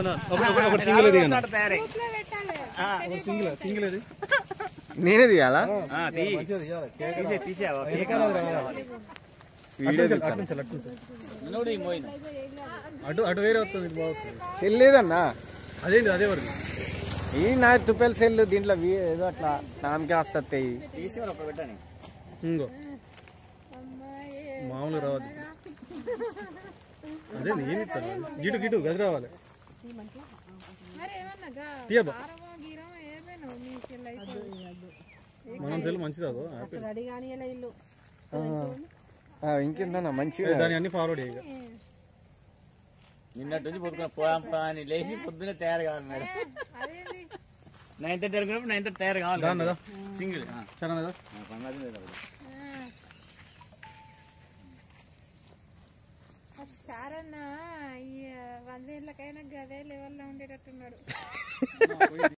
అవునా ఒక ఒక- ఒక సింగిల్ ఇది అట్లా తయారై గ్రూప్లో పెట్టాలి ఒక సింగిల్ సింగిల్ ఇది నేనే తీయాలా ఆ, తీ. మంచిగా తీయాలి కేక్ తీసే తీసేవా కేక్ వీడియో అటు తీస్తాను నుంచి అటు నుంచి నన్ను కూడా ఈ మోయిన అటు అటు వేరే వస్తుంది ఇది బాగుంది సెల్లేదన్నా అదేంటి అదే వరకు ఈ నా తుపెల్ సెల్ దీంట్లో వీ- ఏదో అట్లా నామకే వస్తాయి తీసి మరి ఒక పెట్టని ఇంకో మామూలుగా రావద్దు అదే ఏమి ఇస్తాను గిటు గిటు గది రావాలి మరి ఏమన్నా గా- తీయబ్బా. కారమో గీరమో ఏమైనా మీ పిల్ల అయితే మనం సెల్ మంచిది అదో యాపిల్ రెడీ కానీ ఇలా ఇల్లు ఇంకేందన్నా మంచిగా దాని అన్ని ఫార్వర్డ్ ఇక నిన్నటి నుంచి పొద్దున పోదాం పా అని లేచి పొద్దునే తయారు కావాలి మేడం అదేంది నైన్ థర్టీ అనుకున్నప్పుడు నైన్ థర్టీ తయారు కావాలి దాన్నదా సింగిల్ చాలా కదా ఆ. ఆ సారన్న ఈ వందేళ్ళకైనా గదే లెవెల్లో ఉండేటట్టున్నాడు